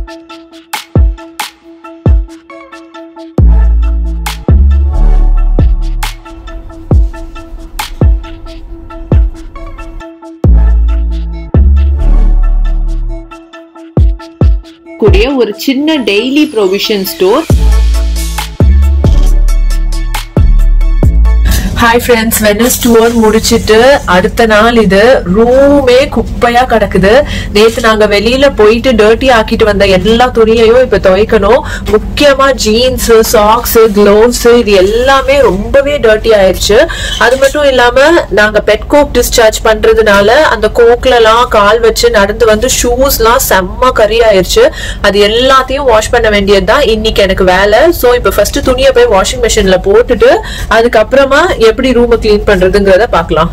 கூடிய ஒரு சின்ன daily provision store hi friends வெனஸ் டூர் முடிச்சிட்டு அடுத்த நாள் இது ரூமே குப்பையா கிடக்குது நேத்து நாங்க வெளியில போயிட்டு டர்ட்டி ஆக்கிட்டு வந்த எல்லா துணியையும் இப்ப துவைக்கணும் முக்கியமா ஜீன்ஸ் சாக்ஸ் க்ளோவ்ஸ் இது எல்லாமே ரொம்பவே டர்ட்டி ஆயிருச்சு அது மட்டும் இல்லாம நாங்க பெட் கோக் டிஸ்சார்ஜ் பண்றதுனால அந்த கோக்ல எல்லாம் கால் வச்சு நடந்து வந்து ஷூஸ் எல்லாம் செம்ம கறி ஆயிருச்சு அது எல்லாத்தையும் வாஷ் பண்ண வேண்டியதுதான் இன்னைக்கு எனக்கு வேலை சோ இப்ப ஃபர்ஸ்ட் துணியை போய் வாஷிங் மிஷின்ல போட்டுட்டு அதுக்கப்புறமா எப்படி ரூமை க்ளீன் பண்றதுங்கிறத பார்க்கலாம்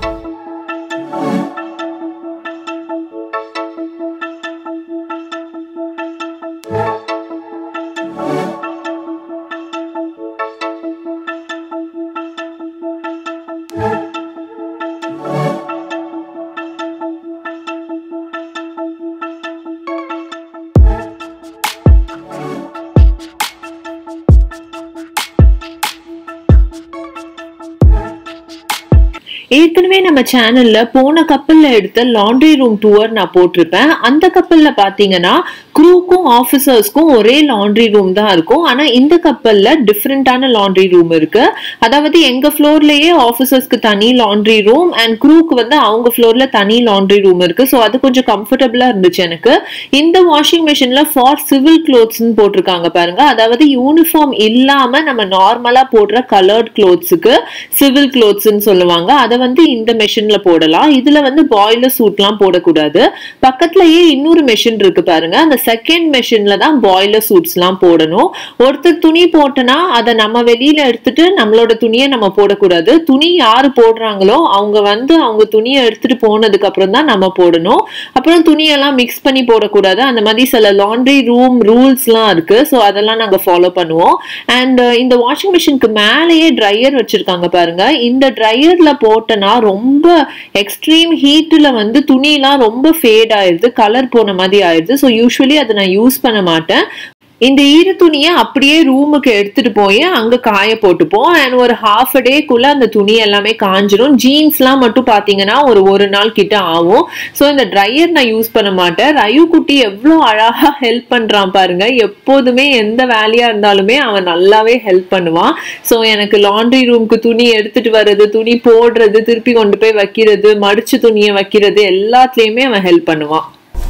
ஏற்கனவே நம்ம சேனல்ல போன கப்பல்ல எடுத்த லாண்ட்ரி ரூம் டூர் நான் போட்டிருப்பேன் அந்த கப்பல்ல பாத்தீங்கன்னா க்ரூக்கும் ஆஃபீஸர்ஸ்க்கும் ஒரே லாண்ட்ரி ரூம் தான் இருக்கும் ஆனா இந்த கப்பல்ல டிஃப்ரெண்டான லாண்ட்ரி ரூம் இருக்கு அதாவது எங்க ஃப்ளோர்லயே ஆஃபீஸர்ஸ்க்கு தனி லாண்ட்ரி ரூம் அண்ட் க்ரூக்கு வந்து அவங்க ஃப்ளோர்ல தனி லாண்ட்ரி ரூம் இருக்கு ஸோ அது கொஞ்சம் கம்ஃபர்டபுளா இருந்துச்சு எனக்கு இந்த வாஷிங் மிஷின்ல ஃபார் சிவில் கிளோத்ஸ்னு போட்டிருக்காங்க பாருங்க அதாவது யூனிஃபார்ம் இல்லாம நம்ம நார்மலா போடுற கலர்ட் கிளோத்ஸுக்கு சிவில் கிளோத்ஸ்ன்னு சொல்லுவாங்க அதை வந்து இந்த மெஷின்ல போடலாம் இதுல வந்து பாய்லர் சூட்லாம் போடக்கூடாது பக்கத்துலயே இன்னொரு மெஷின் இருக்கு பாருங்க அந்த செகண்ட் மெஷின்ல தான் பாய்லர் சூட்ஸ்லாம் போடணும் ஒருத்தர் துணி போட்டனா அதை நம்ம வெளியில எடுத்துட்டு நம்மளோட துணியை நம்ம போடக்கூடாது துணி யாரு போடுறாங்களோ அவங்க வந்து அவங்க துணியை எடுத்துட்டு போனதுக்கு அப்புறம் தான் நம்ம போடணும் அப்புறம் துணியெல்லாம் மிக்ஸ் பண்ணி போடக்கூடாது அந்த மாதிரி சில லாண்ட்ரி ரூம் ரூல்ஸ்லாம் இருக்கு ஸோ அதெல்லாம் நாங்க ஃபாலோ பண்ணுவோம் அண்ட் இந்த வாஷிங் மிஷினுக்கு மேலேயே ட்ரையர் வச்சிருக்காங்க பாருங்க இந்த ட்ரையர்ல போட்டனா ரொம்ப எக்ஸ்ட்ரீம் ஹீட்ல வந்து துணியெல்லாம் ரொம்ப ஃபேட் ஆயிருது கலர் போன மாதிரி ஆயிருது ஸோ யூஸ்வலி அதை நான் யூஸ் பண்ண மாட்டேன் இந்த ஈர துணியை அப்படியே ரூமுக்கு எடுத்துட்டு போய் அங்க காய போட்டுப்போம் அண்ட் ஒரு ஹாஃப் அ டேக்குள்ள அந்த துணி எல்லாமே காஞ்சிரும் ஜீன்ஸ்லாம் மட்டும் பாத்தீங்கன்னா ஒரு ஒரு நாள் கிட்ட ஆகும் ஸோ இந்த ட்ரையர் நான் யூஸ் பண்ண மாட்டேன் ரயு குட்டி எவ்வளோ அழகா ஹெல்ப் பண்றான் பாருங்க எப்போதுமே எந்த வேலையா இருந்தாலுமே அவன் நல்லாவே ஹெல்ப் பண்ணுவான் ஸோ எனக்கு லாண்ட்ரி ரூமுக்கு துணி எடுத்துட்டு வர்றது துணி போடுறது திருப்பி கொண்டு போய் வைக்கிறது மடிச்சு துணியை வைக்கிறது எல்லாத்துலயுமே அவன் ஹெல்ப் பண்ணுவான்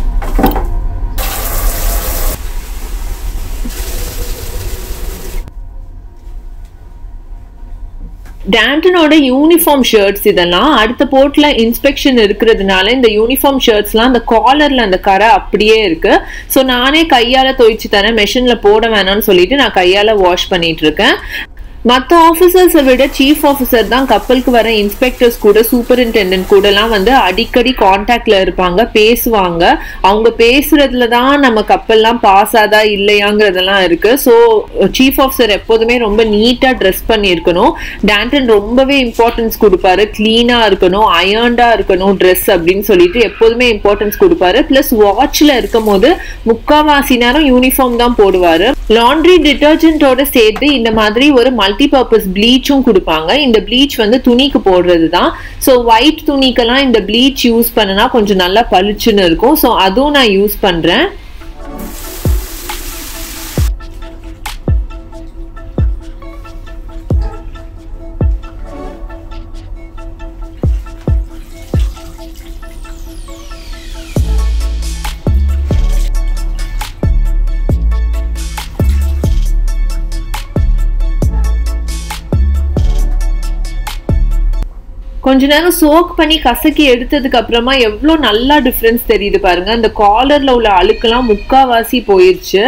டேண்டனோட யூனிஃபார்ம் ஷர்ட்ஸ் இதெல்லாம் அடுத்த போர்ட்ல இன்ஸ்பெக்ஷன் இருக்கிறதுனால இந்த யூனிஃபார்ம் ஷர்ட்ஸ்லாம் அந்த காலர்ல அந்த கரை அப்படியே இருக்கு ஸோ நானே கையால துவைச்சு தரேன் மெஷின்ல போட வேணாம்னு சொல்லிட்டு நான் கையால வாஷ் பண்ணிட்டு இருக்கேன் மற்ற ஆஃபீஸர்ஸை விட சீஃப் ஆஃபீஸர் தான் கப்பலுக்கு வர இன்ஸ்பெக்டர்ஸ் கூட சூப்பரிண்டெண்டன்ட் கூடலாம் வந்து அடிக்கடி காண்டாக்ட்ல இருப்பாங்க பேசுவாங்க அவங்க பேசுறதுல தான் நம்ம கப்பல்லாம் பாஸ் ஆதா இல்லையாங்கிறதெல்லாம் இருக்கு ஸோ சீஃப் ஆஃபீஸர் எப்போதுமே ரொம்ப நீட்டா ட்ரெஸ் பண்ணியிருக்கணும் டேண்டன் ரொம்பவே இம்பார்ட்டன்ஸ் கொடுப்பாரு கிளீனா இருக்கணும் அயர்ண்டா இருக்கணும் ட்ரெஸ் அப்படின்னு சொல்லிட்டு எப்போதுமே இம்பார்ட்டன்ஸ் கொடுப்பாரு பிளஸ் வாட்ச்ல இருக்கும் போது முக்காவாசி நேரம் யூனிஃபார்ம் தான் போடுவாரு லாண்ட்ரி டிட்டர்ஜென்ட்டோட சேர்த்து இந்த மாதிரி ஒரு மல்டி பர்பஸ் ப்ளீச்சும் கொடுப்பாங்க இந்த ப்ளீச் வந்து துணிக்கு போடுறது தான் ஸோ ஒயிட் துணிக்கெல்லாம் இந்த ப்ளீச் யூஸ் பண்ணனா கொஞ்சம் நல்லா பளிச்சுன்னு இருக்கும் ஸோ அதுவும் நான் யூஸ் பண்றேன் கொஞ்ச நேரம் சோக் பண்ணி கசக்கி எடுத்ததுக்கு அப்புறமா எவ்வளோ நல்லா டிஃப்ரென்ஸ் தெரியுது பாருங்க அந்த காலர்ல உள்ள அழுக்கெல்லாம் முக்காவாசி போயிருச்சு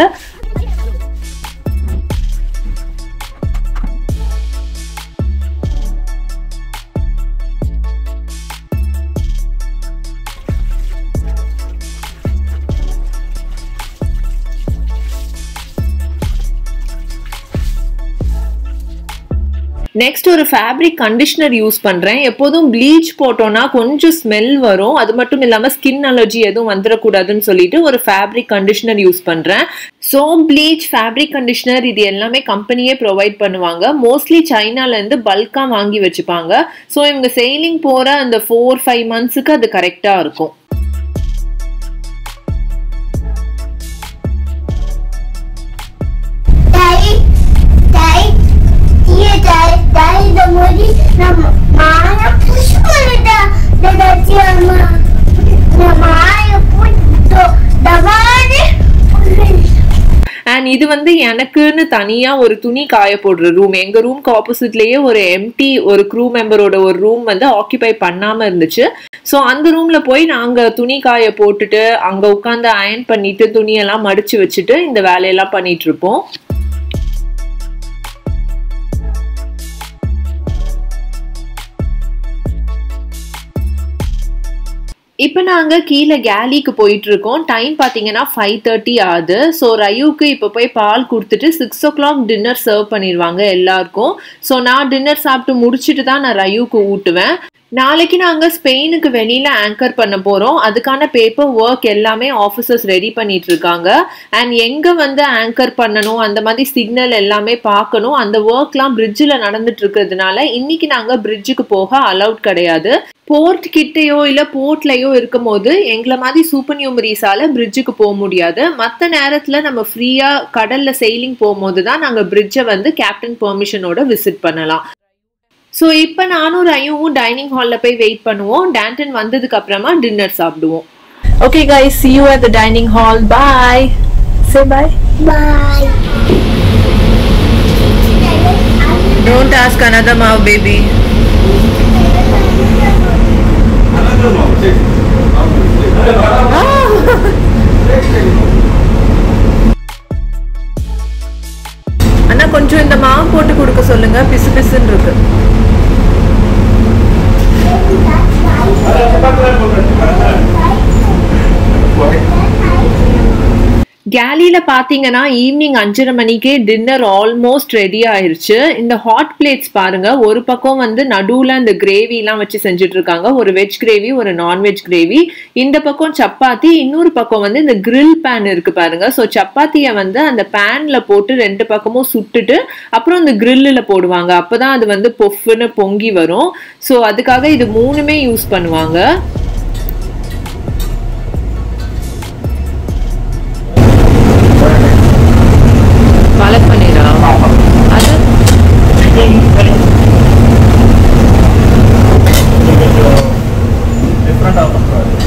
நெக்ஸ்ட் ஒரு ஃபேப்ரிக் கண்டிஷனர் யூஸ் பண்றேன் எப்போதும் ப்ளீச் போட்டோம்னா கொஞ்சம் ஸ்மெல் வரும் அது மட்டும் இல்லாம ஸ்கின் அலர்ஜி எதுவும் வந்துடக்கூடாதுன்னு சொல்லிட்டு ஒரு ஃபேப்ரிக் கண்டிஷனர் யூஸ் பண்றேன் சோப் ப்ளீச் ஃபேப்ரிக் கண்டிஷனர் இது எல்லாமே கம்பெனியே ப்ரொவைட் பண்ணுவாங்க மோஸ்ட்லி சைனால இருந்து பல்கா வாங்கி வச்சுப்பாங்க ஸோ இவங்க செயிலிங் போற அந்த ஃபோர் ஃபைவ் மந்த்ஸுக்கு அது கரெக்டா இருக்கும் Daddy, Daddy, dear Daddy, Daddy, the movie, நம்ம மாய புஷ் பண்ணிட்டா Daddy, அம்மா நம்ம மாய புட்டோ தவானே அண்ட் இது வந்து எனக்குன்னு தனியா ஒரு துணி காய போடுற ரூம் எங்க ரூம்க்கு ஆப்போசிட்லயே ஒரு எம்டி ஒரு க்ரூ மெம்பரோட ஒரு ரூம் வந்து ஆக்கிபை பண்ணாம இருந்துச்சு ஸோ அந்த ரூம்ல போய் நாங்க துணி காய போட்டுட்டு அங்க உட்காந்து அயன் பண்ணிட்டு துணியெல்லாம் மடிச்சு வச்சுட்டு இந்த வேலையெல்லாம் பண்ணிட்டு இருப்போம் இப்போ நாங்கள் கீழே கேலிக்கு போயிட்டு இருக்கோம் டைம் பார்த்தீங்கன்னா ஃபைவ் தேர்ட்டி ஆகுது ஸோ ரயுக்கு இப்போ போய் பால் கொடுத்துட்டு six o'clock dinner serve பண்ணிடுவாங்க எல்லாருக்கும் ஸோ நான் டின்னர் சாப்பிட்டு முடிச்சுட்டு தான் நான் ரயுக்கு ஊட்டுவேன் நாளைக்கு நாங்கள் ஸ்பெயினுக்கு வெளியில் ஆங்கர் பண்ண போகிறோம் அதுக்கான பேப்பர் ஒர்க் எல்லாமே ஆஃபீஸர்ஸ் ரெடி பண்ணிட்டு இருக்காங்க அண்ட் எங்கே வந்து ஆங்கர் பண்ணணும் அந்த மாதிரி சிக்னல் எல்லாமே பார்க்கணும் அந்த ஒர்க்லாம் பிரிட்ஜில் நடந்துட்டு இருக்கிறதுனால இன்னைக்கு நாங்கள் பிரிட்ஜுக்கு போக அலவுட் கிடையாது போர்ட் கிட்டேயோ இல்லை போர்ட்லயோ இருக்கும் போது எங்களை மாதிரி சூப்பர் நியூமரிஸால பிரிட்ஜுக்கு போக முடியாது மற்ற நேரத்தில் நம்ம ஃப்ரீயாக கடலில் செயிலிங் போகும்போது தான் நாங்கள் பிரிட்ஜை வந்து கேப்டன் பெர்மிஷனோட விசிட் பண்ணலாம் ஸோ இப்போ நானும் ரயுவும் டைனிங் ஹாலில் போய் வெயிட் பண்ணுவோம் டேண்டன் வந்ததுக்கு அப்புறமா டின்னர் சாப்பிடுவோம் Okay, guys, see you at the dining hall. Bye. Say bye. Bye. Don't ask another மாவ் பேபி அண்ணா கொஞ்சம் இந்த மாவு போட்டு கொடுக்க சொல்லுங்க பிசு பிசுன்னு இருக்கு கேலியில பாத்தீங்கன்னா ஈவினிங் அஞ்சரை மணிக்கே டின்னர் ஆல்மோஸ்ட் ரெடி ஆயிருச்சு இந்த ஹாட் பிளேட்ஸ் பாருங்க ஒரு பக்கம் வந்து நடுவுல இந்த கிரேவி எல்லாம் வச்சு செஞ்சுட்டு இருக்காங்க ஒரு வெஜ் கிரேவி ஒரு நான்வெஜ் கிரேவி இந்த பக்கம் சப்பாத்தி இன்னொரு பக்கம் வந்து இந்த கிரில் பேன் இருக்கு பாருங்க ஸோ சப்பாத்தியை வந்து அந்த பேன்ல போட்டு ரெண்டு பக்கமும் சுட்டுட்டு அப்புறம் இந்த கிரில்லில் போடுவாங்க அப்பதான் அது வந்து பொஃப்னு பொங்கி வரும் ஸோ அதுக்காக இது மூணுமே யூஸ் பண்ணுவாங்க பாலக் பன்னீரா அது different out of uh,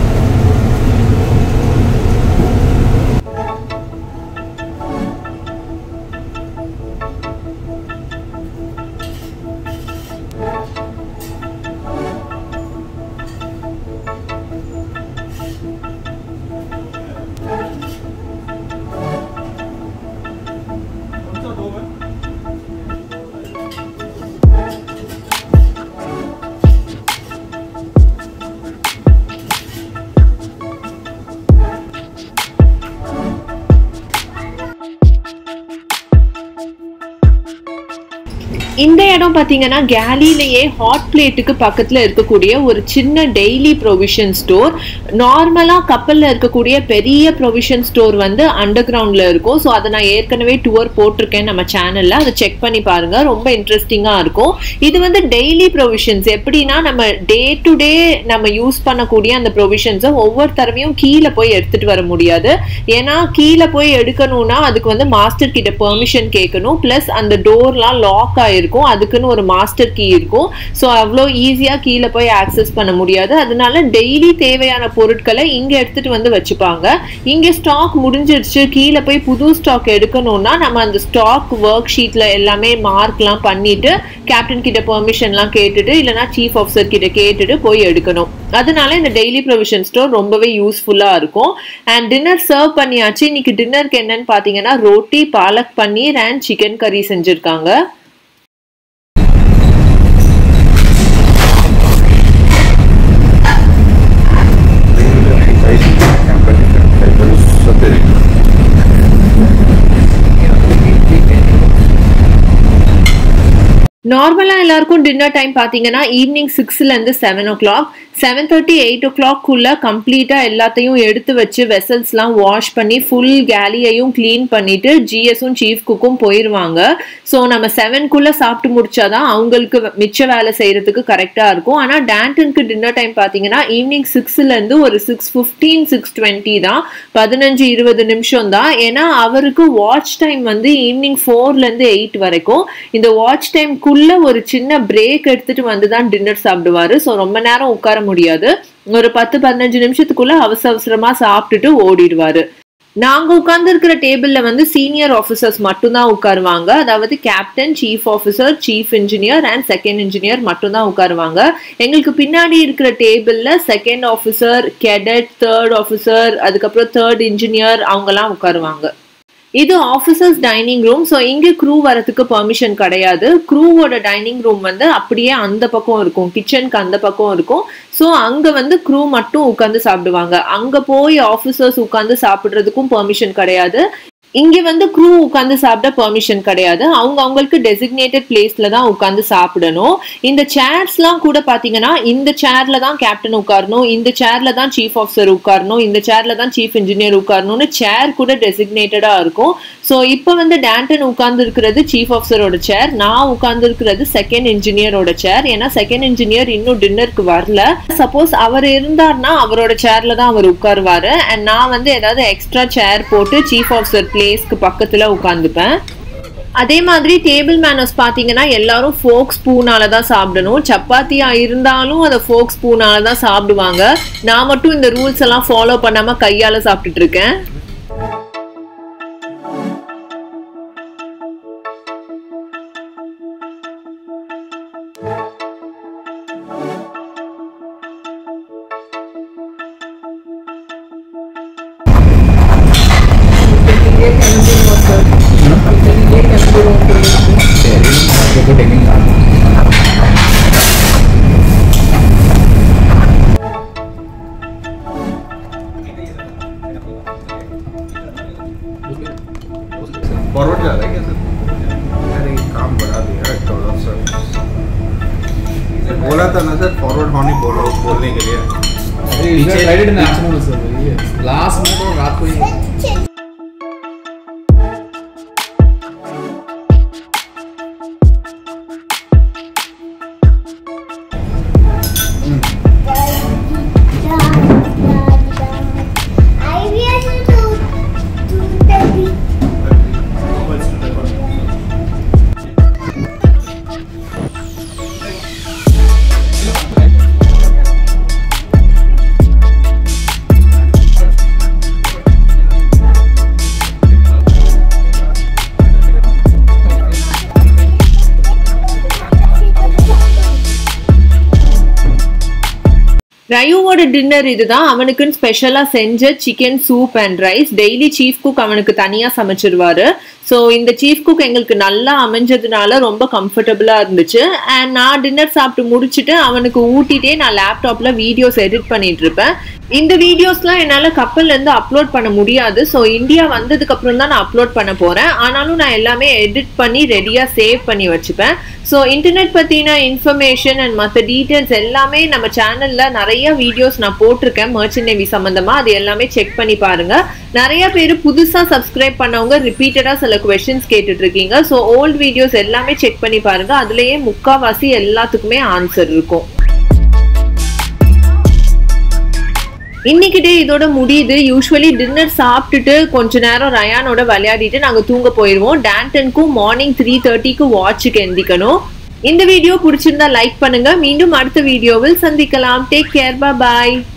இந்த இடம் பார்த்தீங்கன்னா கேலிலேயே ஹாட் பிளேட்டுக்கு பக்கத்தில் இருக்கக்கூடிய ஒரு சின்ன டெய்லி ப்ரொவிஷன் ஸ்டோர் நார்மலாக கப்பலில் இருக்கக்கூடிய பெரிய ப்ரொவிஷன் ஸ்டோர் வந்து அண்டர் கிரவுண்டில் இருக்கும் ஸோ அதை நான் ஏற்கனவே டூர் போட்டிருக்கேன் நம்ம சேனலில் அதை செக் பண்ணி பாருங்க ரொம்ப இன்ட்ரெஸ்டிங்காக இருக்கும் இது வந்து டெய்லி ப்ரொவிஷன்ஸ் எப்படின்னா நம்ம டே டு டே நம்ம யூஸ் பண்ணக்கூடிய அந்த ப்ரொவிஷன்ஸை ஒவ்வொரு தடவையும் கீழே போய் எடுத்துட்டு வர முடியாது ஏன்னா கீழே போய் எடுக்கணும்னா அதுக்கு வந்து மாஸ்டர் கிட்ட பெர்மிஷன் கேட்கணும் ப்ளஸ் அந்த டோர்லாம் லாக் ஆயிருக்கும் அதுக்குன்னு ஒரு மாஸ்டர் கீ இருக்கும் ஸோ அவ்வளோ ஈஸியாக கீழே போய் ஆக்சஸ் பண்ண முடியாது அதனால டெய்லி தேவையான பொருட்களை இங்கே எடுத்துட்டு வந்து வச்சுப்பாங்க இங்கே ஸ்டாக் முடிஞ்சிருச்சு கீழே போய் புது ஸ்டாக் எடுக்கணும்னா நம்ம அந்த ஸ்டாக் ஒர்க் ஷீட்டில் எல்லாமே மார்க்லாம் பண்ணிட்டு கேப்டன் கிட்ட பெர்மிஷன்லாம் கேட்டுட்டு இல்லைனா சீஃப் ஆஃபீஸர் கிட்ட கேட்டுட்டு போய் எடுக்கணும் அதனால இந்த டெய்லி ப்ரொவிஷன் ஸ்டோர் ரொம்பவே யூஸ்ஃபுல்லாக இருக்கும் அண்ட் டின்னர் சர்வ் பண்ணியாச்சு இன்னைக்கு டின்னருக்கு என்னன்னு பார்த்தீங்கன்னா roti palak paneer and chicken curry செஞ்சுருக்காங்க நார்மலா எல்லாருக்கும் டின்னர் டைம் பாத்தீங்கன்னா ஈவினிங் சிக்ஸ்ல இருந்து seven o'clock seven thirty eight ஓ கிளாக்குள்ள கம்ப்ளீட்டா எல்லாத்தையும் எடுத்து வச்சு வெசல்ஸ்லாம் வாஷ் பண்ணி ஃபுல் கேலியையும் க்ளீன் பண்ணிட்டு ஜிஎஸும் சீஃப் குக்கும் போயிருவாங்க ஸோ நம்ம செவன்குள்ள சாப்பிட்டு முடிச்சாதான் அவங்களுக்கு மிச்ச வேலை செய்யறதுக்கு கரெக்டா இருக்கும் ஆனா டேண்டனுக்கு டின்னர் டைம் பாத்தீங்கன்னா ஈவினிங் சிக்ஸ்ல இருந்து ஒரு சிக்ஸ் ஃபிஃப்டீன் சிக்ஸ் டுவெண்ட்டி தான் பதினஞ்சு இருபது நிமிஷம் தான் ஏன்னா அவருக்கு வாட்ச் டைம் வந்து ஈவினிங் ஃபோர்ல இருந்து எயிட் வரைக்கும் இந்த வாட்ச் டைம்குள்ள ஒரு சின்ன பிரேக் எடுத்துட்டு வந்து தான் டின்னர் சாப்பிடுவாரு ஸோ ரொம்ப நேரம் உட்கார முடியாது ஒரு பத்து பதினஞ்சு நிமிஷத்துக்குள்ள அவசர அவசரமா சாப்பிட்டுட்டு ஓடிடுவாரு நாங்க உட்கார்ந்து இருக்கிற டேபிள்ல வந்து சீனியர் ஆஃபீஸர்ஸ் மட்டும்தான் உட்காருவாங்க அதாவது captain chief officer chief engineer and second engineer மட்டும்தான் உட்காருவாங்க எங்களுக்கு பின்னாடி இருக்கிற டேபிள்ல second officer cadet third officer அதுக்கப்புறம் தேர்ட் இன்ஜினியர் அவங்கெல்லாம் உட்காருவாங்க இது ஆஃபீஸர்ஸ் டைனிங் ரூம் ஸோ இங்கே க்ரூ வரதுக்கு பெர்மிஷன் கிடையாது க்ரூவோட டைனிங் ரூம் வந்து அப்படியே அந்த பக்கம் இருக்கும் கிச்சனுக்கு அந்த பக்கம் இருக்கும் ஸோ அங்கே வந்து க்ரூ மட்டும் உட்காந்து சாப்பிடுவாங்க அங்கே போய் ஆஃபீஸர்ஸ் உட்காந்து சாப்பிட்றதுக்கும் பெர்மிஷன் கிடையாது இங்க வந்து க்ரூ உட்காந்து சாப்பிட பெர்மிஷன் கிடையாது அவங்க அவங்களுக்கு டெசிக்னேட்டட் பிளேஸ்ல தான் உட்காந்து சாப்பிடணும் இந்த சேர்ஸ்லாம் கூட பாத்தீங்கன்னா இந்த சேர்ல தான் கேப்டன் உட்காரணும் இந்த சேர்ல தான் சீஃப் ஆஃபீஸர் உட்காரணும் இந்த சேர்ல தான் சீஃப் இன்ஜினியர் உட்காரணும்னு சேர் கூட டெசிக்னேட்டடா இருக்கும் ஸோ இப்போ வந்து டேண்டன் உட்கார்ந்து இருக்கிறது சீஃப் ஆஃபீஸரோட சேர் நான் உட்கார்ந்து இருக்கிறது செகண்ட் இன்ஜினியரோட சேர் ஏன்னா செகண்ட் இன்ஜினியர் இன்னும் டின்னருக்கு வரல சப்போஸ் அவர் இருந்தார்னா அவரோட சேர்ல தான் அவர் உட்காருவாரு அண்ட் நான் வந்து ஏதாவது எக்ஸ்ட்ரா சேர் போட்டு சீஃப் ஆஃபீஸர் பிளேஸ்க்கு பக்கத்துல உட்காந்துப்பேன் அதே மாதிரி டேபிள் மேனர்ஸ் பார்த்தீங்கன்னா எல்லாரும் ஃபோக் ஸ்பூனால தான் சாப்பிடணும் சப்பாத்தியா இருந்தாலும் அதை ஃபோக் ஸ்பூனால தான் சாப்பிடுவாங்க நான் மட்டும் இந்த ரூல்ஸ் எல்லாம் ஃபாலோ பண்ணாம கையால சாப்பிட்டுட்டு இருக்கேன் फॉरवर्ड जा रहा है क्या सर अरे काम बढ़ा दिया है डॉलर सर बोला था ना सर फॉरवर्ड होने बोलो बोलने के लिए पीछे फ्राइडे इन आफ्टरनून सर ये लास्ट में तो रात को ही ரயுவோட டின்னர் இதுதான் அவனுக்குன்னு ஸ்பெஷலா செஞ்ச chicken soup and rice daily chief cook அவனுக்கு தனியா சமைச்சிருவாரு ஸோ இந்த சீஃப் குக் எங்களுக்கு நல்லா அமைஞ்சதுனால ரொம்ப கம்ஃபர்டபுளா இருந்துச்சு அண்ட் நான் டின்னர் சாப்பிட்டு முடிச்சுட்டு அவனுக்கு ஊட்டிட்டே நான் லேப்டாப்ல வீடியோஸ் எடிட் பண்ணிட்டு இருப்பேன் இந்த வீடியோஸ்லாம் என்னால் கப்பல்ல இருந்து அப்லோட் பண்ண முடியாது ஸோ இந்தியா வந்ததுக்கு அப்புறம் தான் நான் அப்லோட் பண்ண போறேன் ஆனாலும் நான் எல்லாமே எடிட் பண்ணி ரெடியா சேவ் பண்ணி வச்சுப்பேன் ஸோ இன்டர்நெட் பத்தின இன்ஃபர்மேஷன் அண்ட் மற்ற டீட்டெயில்ஸ் எல்லாமே நம்ம சேனல்ல நிறைய வீடியோஸ் நான் போட்டிருக்கேன் மர்ச்சன்ட் நேவி சம்பந்தமா அது எல்லாமே செக் பண்ணி பாருங்க நிறைய பேர் புதுசா சப்ஸ்கிரைப் பண்ணவங்க ரிப்பீட்டடா சில கொஸ்டின்ஸ் கேட்டுட்டு இருக்கீங்க ஸோ ஓல்ட் வீடியோஸ் எல்லாமே செக் பண்ணி பாருங்க அதுலயே முக்காவாசி எல்லாத்துக்குமே ஆன்சர் இருக்கும் இன்னைக்கிட்டே இதோட முடியுது யூஸ்வலி டின்னர் சாப்பிட்டுட்டு கொஞ்ச நேரம் ரயானோட விளையாடிட்டு நாங்க தூங்க போயிடுவோம் டேண்டனுக்கும் மார்னிங் த்ரீ தேர்ட்டிக்கு வாட்சுக்கு எந்திக்கணும் இந்த வீடியோ பிடிச்சிருந்தா லைக் பண்ணுங்க மீண்டும் அடுத்த வீடியோவில் சந்திக்கலாம் டேக் கேர் பாய்